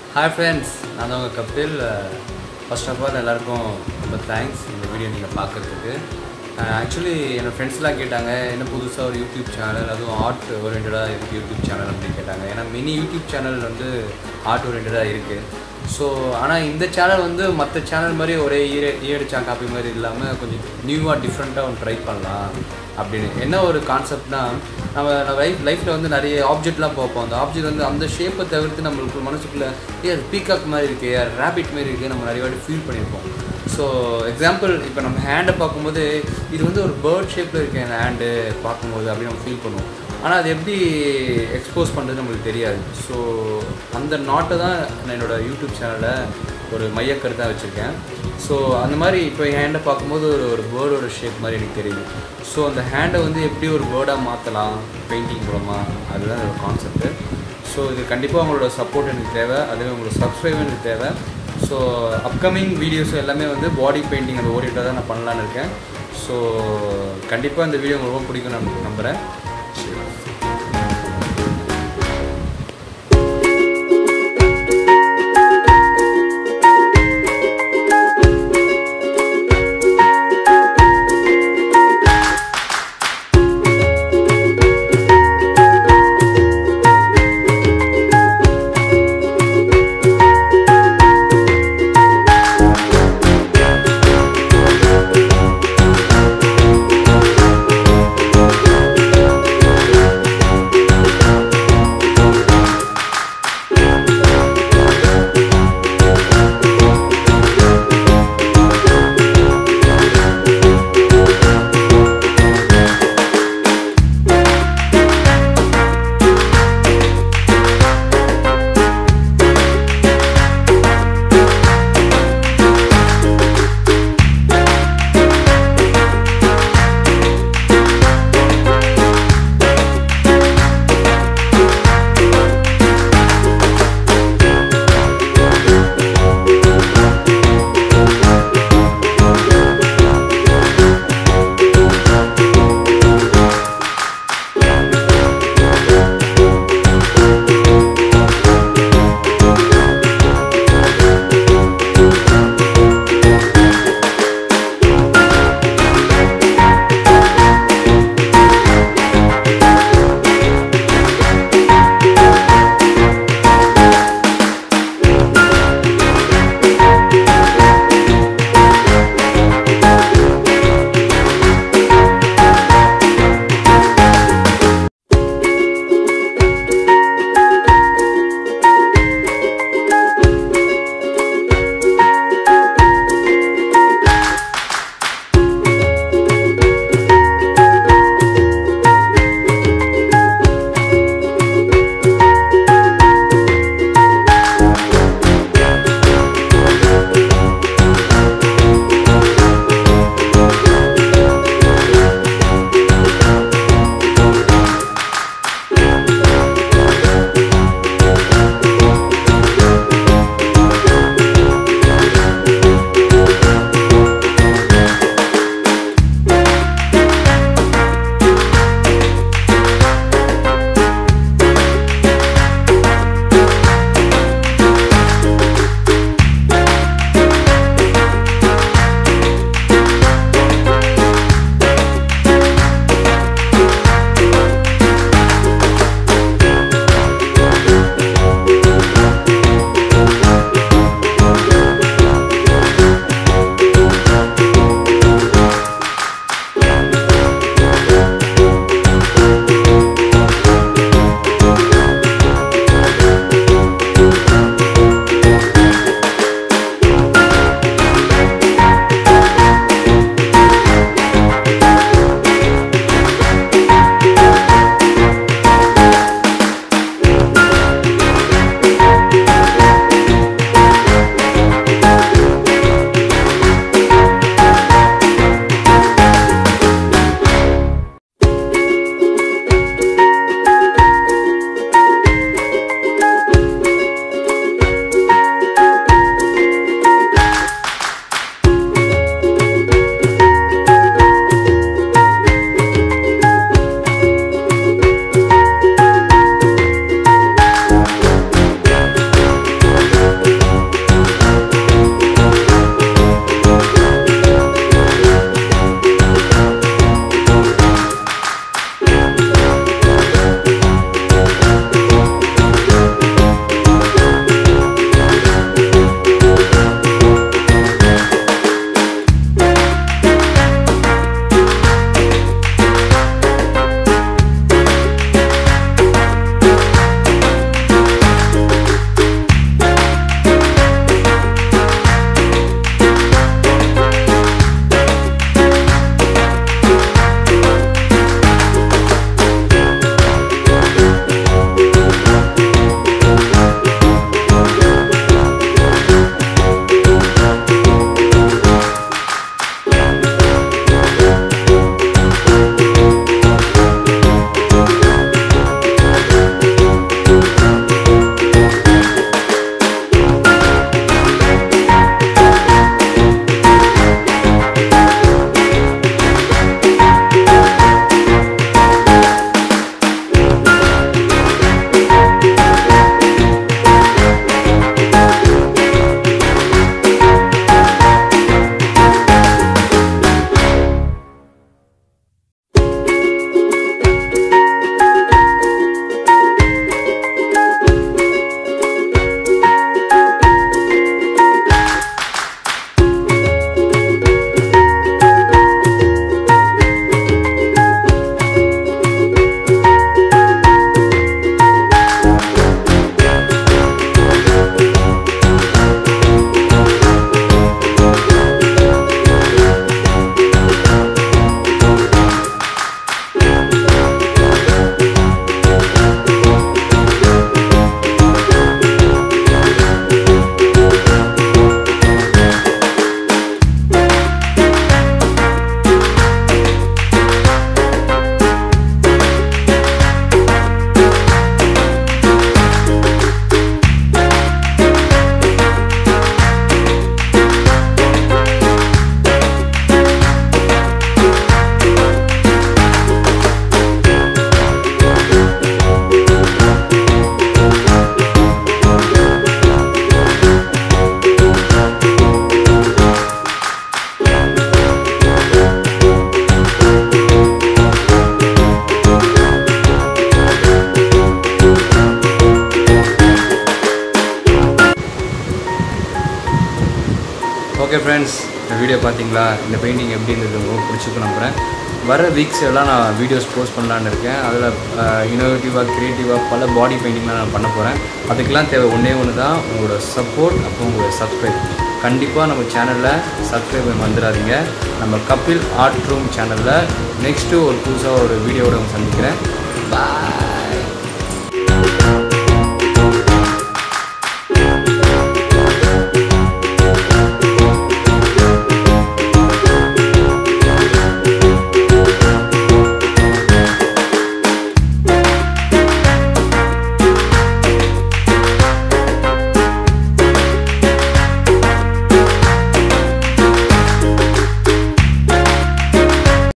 hi friends நான் தான் உங்கள் கபில் ஃபர்ஸ்ட் ஆஃப் ஆல் எல்லாருக்கும் ரொம்ப தேங்க்ஸ் இந்த வீடியோ நீங்கள் பார்க்குறதுக்கு ஆக்சுவலி என்னோடய ஃப்ரெண்ட்ஸ்லாம் கேட்டாங்க என்ன புதுசாக ஒரு யூடியூப் சேனல் அதுவும் ஆர்ட் ஓரியன்டாக இருக்குது யூடியூப் சேனல் அப்படின்னு கேட்டாங்க ஏன்னா மினி யூடியூப் சேனல் வந்து ஆர்ட் ஓரியன்டாக இருக்குது ஸோ ஆனால் இந்த சேனல் வந்து மற்ற சேனல் மாதிரி ஒரே ஈர ஈரடிச்சா காப்பி மாதிரி இல்லாமல் கொஞ்சம் நியூவாக டிஃப்ரெண்ட்டாக ஒன்று ட்ரை பண்ணலாம் அப்படின்னு என்ன ஒரு கான்செப்ட்னா நம்ம லைஃப் லைஃப்பில் வந்து நிறைய ஆப்ஜெக்ட்லாம் பார்ப்போம் அந்த ஆப்ஜெக்ட் வந்து அந்த ஷேப்பை தவிர்த்து நம்மளுக்கு மனசுக்குள்ளே ஏ அது பீகாக் மாதிரி இருக்கே ரேபிட் மாதிரி இருக்கே நம்ம நிறைய வாட்டி ஃபீல் பண்ணியிருப்போம் ஸோ எக்ஸாம்பிள் இப்போ நம்ம ஹேண்டை பார்க்கும்போது இது வந்து ஒரு பேர்ட் ஷேப்பில் இருக்கேன் அந்த ஹேண்டு பார்க்கும்போது அப்படின்னு நம்ம ஃபீல் பண்ணுவோம் ஆனால் அது எப்படி எக்ஸ்போஸ் பண்ணுறது நம்மளுக்கு தெரியாது ஸோ அந்த நாட்டை தான் நான் என்னோடய யூடியூப் சேனலில் ஒரு மையக்கருத்தாக வச்சுருக்கேன் ஸோ அந்த மாதிரி இப்போ என் ஹேண்டை பார்க்கும்போது ஒரு ஒரு பேர்டோட ஷேப் மாதிரி எனக்கு தெரியுது ஸோ அந்த ஹேண்டை வந்து எப்படி ஒரு பேர்டாக மாற்றலாம் பெயிண்டிங் மூலமாக அதுதான் என்னோட கான்செப்ட்டு ஸோ இது கண்டிப்பாக உங்களோட சப்போர்ட் எனக்கு தேவை அதுவே உங்களோட சப்ஸ்கிரைப் எனக்கு தேவை ஸோ அப்கமிங் வீடியோஸ் எல்லாமே வந்து பாடி பெயிண்டிங் அந்த ஓரியண்டாக தான் நான் பண்ணலான்னு இருக்கேன் ஸோ கண்டிப்பாக இந்த வீடியோ உங்களுக்கு ரொம்ப பிடிக்கும் நான் நம்புகிறேன் சரி ஓகே ஃப்ரெண்ட்ஸ் இந்த வீடியோ பார்த்தீங்களா இந்த பெயிண்டிங் எப்படி இருந்தது உங்களுக்கு பிடிச்சிருக்கு நம்புகிறேன் வர வீக்ஸ் எல்லாம் நான் வீடியோஸ் போஸ்ட் பண்ணலான்னு இருக்கேன் அதில் இனோவேட்டிவாக க்ரியேட்டிவாக பல பாடி பெயிண்டிங்லாம் நான் பண்ண போகிறேன் அதுக்கெல்லாம் தேவை ஒன்றே ஒன்று தான் உங்களோட சப்போர்ட் அப்புறம் உங்களோட சப்ஸ்கிரைப் கண்டிப்பாக நம்ம சேனலில் சப்ஸ்கிரைப் வந்துடாதீங்க நம்ம கபில் ஆர்ட் ரூம் சேனலில் நெக்ஸ்ட்டு ஒரு புதுசாக ஒரு வீடியோவோட சந்திக்கிறேன் பாய்